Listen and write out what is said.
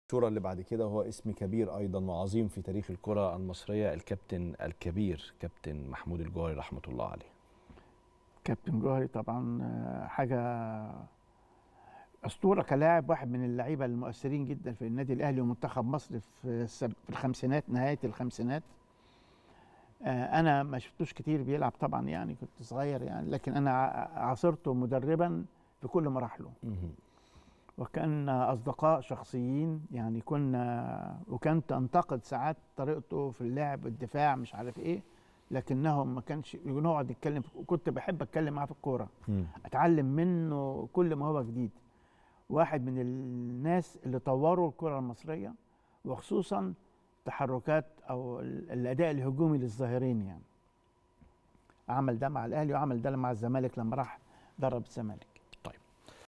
الصورة اللي بعد كده هو اسم كبير أيضا وعظيم في تاريخ الكرة المصرية الكابتن الكبير كابتن محمود الجوهري رحمة الله عليه كابتن جوهري طبعا آه، حاجه اسطوره كلاعب واحد من اللعيبه المؤثرين جدا في النادي الاهلي ومنتخب مصر في السب- في الخمسينات نهايه الخمسينات آه، انا ما شفتوش كتير بيلعب طبعا يعني كنت صغير يعني لكن انا ع- عاصرته مدربا في كل مراحله مهم. وكان اصدقاء شخصيين يعني كنا وكانت انتقد ساعات طريقته في اللعب الدفاع مش عارف ايه لكنه ما كانش نقعد نتكلم وكنت بحب اتكلم معاه في الكوره مم. اتعلم منه كل ما هو جديد واحد من الناس اللي طوروا الكره المصريه وخصوصا تحركات او ال- الاداء الهجومي للظاهرين يعني عمل ده مع الاهلي وعمل ده مع الزمالك لما راح درب الزمالك